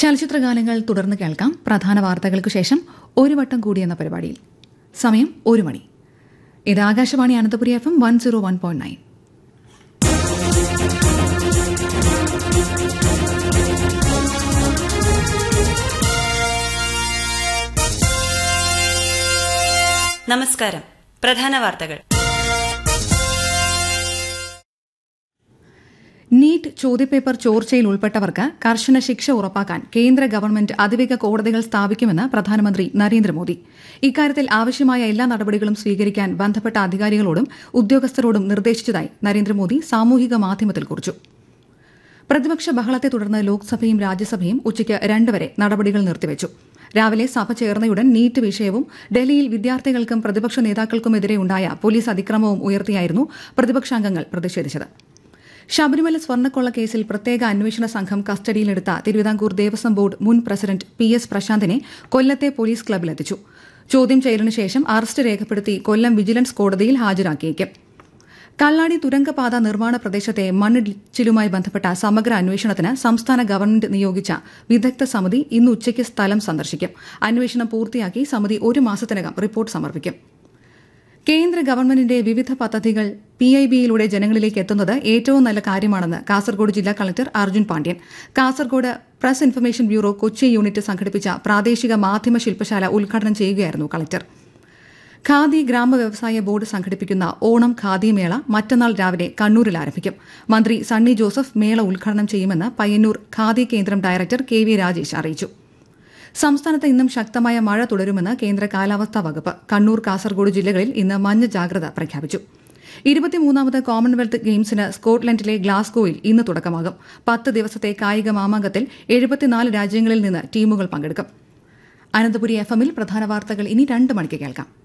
ചലച്ചിത്ര ഗാനങ്ങൾ തുടർന്ന് കേൾക്കാം പ്രധാന വാർത്തകൾക്ക് ശേഷം ഒരു വട്ടം കൂടി എന്ന പരിപാടിയിൽ സമയം ഒരു മണി ഇത് Akashvani Ananthapuri F M one zero one point nine നമസ്കാരം പ്രധാന വാർത്തകൾ നീറ്റ് ചോദ്യപേപ്പർ ചോർച്ചയിൽ ഉൾപ്പെട്ടവർക്ക് കർശന ശിക്ഷ ഉറപ്പാക്കാൻ കേന്ദ്ര ഗവൺമെന്റ് അതിവേഗ കോടതികൾ സ്ഥാപിക്കുമെന്ന് പ്രധാനമന്ത്രി നരേന്ദ്രമോദി ഇക്കാര്യത്തിൽ ആവശ്യമായ എല്ലാ നടപടികളും സ്വീകരിക്കാൻ ബന്ധപ്പെട്ട അധികാരികളോടും ഉദ്യോഗസ്ഥരോടും നിർദ്ദേശിച്ചതായി നരേന്ദ്രമോദി സാമൂഹിക മാധ്യമത്തിൽ കുറിച്ചു പ്രതിപക്ഷ ബഹളത്തെ തുടർന്ന് ലോക്സഭയും രാജ്യസഭയും ഉച്ചയ്ക്ക് രണ്ട് വരെ നടപടികൾ നിർത്തിവച്ചു രാവിലെ സഭ ചേർന്നയുടൻ നീറ്റ് വിഷയവും ഡൽഹിയിൽ വിദ്യാർത്ഥികൾക്കും പ്രതിപക്ഷ നേതാക്കൾക്കുമെതിരെ ഉണ്ടായ പോലീസ് അതിക്രമവും ഉയർത്തിയായിരുന്നു പ്രതിപക്ഷാംഗങ്ങൾ പ്രതിഷേധിച്ചത് ശബരിമല സ്വർണ്ണക്കൊള്ള കേസിൽ പ്രത്യേക അന്വേഷണ സംഘം കസ്റ്റഡിയിലെടുത്ത തിരുവിതാംകൂർ ദേവസ്വം ബോർഡ് മുൻ പ്രസിഡന്റ് പി എസ് പ്രശാന്തിനെ കൊല്ലത്തെ പോലീസ് ക്ലബിലെത്തിച്ചു ചോദ്യം ചെയ്യലിന് ശേഷം അറസ്റ്റ് രേഖപ്പെടുത്തി കൊല്ലം വിജിലൻസ് കോടതിയിൽ ഹാജരാക്കിയേക്കും കള്ളാടി തുരങ്കപാത നിർമ്മാണ പ്രദേശത്തെ മണ്ണിടിച്ചിലുമായി ബന്ധപ്പെട്ട സമഗ്ര അന്വേഷണത്തിന് സംസ്ഥാന ഗവൺമെന്റ് നിയോഗിച്ച വിദഗ്ധ സമിതി ഇന്ന് ഉച്ചയ്ക്ക് സ്ഥലം സന്ദർശിക്കും അന്വേഷണം പൂർത്തിയാക്കി സമിതി ഒരു മാസത്തിനകം റിപ്പോർട്ട് സമർപ്പിക്കും കേന്ദ്ര ഗവൺമെന്റിന്റെ വിവിധ പദ്ധതികൾ പി ഐ ബിയിലൂടെ ജനങ്ങളിലേക്ക് എത്തുന്നത് ഏറ്റവും നല്ല കാര്യമാണെന്ന് കാസർഗോഡ് ജില്ലാ collector Arjun Pandian Kasaragod press information bureau Kochi unit സംഘടിപ്പിച്ച പ്രാദേശിക മാധ്യമ ശില്പശാല ഉദ്ഘാടനം ചെയ്യുകയായിരുന്നു കളക്ടർ ഖാദി ഗ്രാമ വ്യവസായ ബോർഡ് സംഘടിപ്പിക്കുന്ന ഓണം ഖാദി മേള മറ്റന്നാൾ രാവിലെ കണ്ണൂരിൽ ആരംഭിക്കും മന്ത്രി സണ്ണി ജോസഫ് മേള ഉദ്ഘാടനം ചെയ്യുമെന്ന് പയ്യന്നൂർ ഖാദി കേന്ദ്രം ഡയറക്ടർ കെ വി രാജേഷ് അറിയിച്ചു സംസ്ഥാനത്ത് ഇന്നും ശക്തമായ മഴ തുടരുമെന്ന് കേന്ദ്ര കാലാവസ്ഥാ വകുപ്പ് കണ്ണൂർ കാസർഗോഡ് ജില്ലകളിൽ ഇന്ന് മഞ്ഞ ജാഗ്രത പ്രഖ്യാപിച്ചു ഇരുപത്തിമൂന്നാമത് കോമൺവെൽത്ത് ഗെയിംസിന് സ്കോട്ട്ലൻഡിലെ ഗ്ലാസ്ഗോയിൽ ഇന്ന് തുടക്കമാകും പത്ത് ദിവസത്തെ കായിക മാമാങ്കത്തിൽ എഴുപത്തിനാല് രാജ്യങ്ങളിൽ നിന്ന് ടീമുകൾ പങ്കെടുക്കും അനന്തപുരി എഫ് എമ്മിൽ പ്രധാന വാർത്തകൾ ഇനി രണ്ട് മണിക്ക് കേൾക്കാം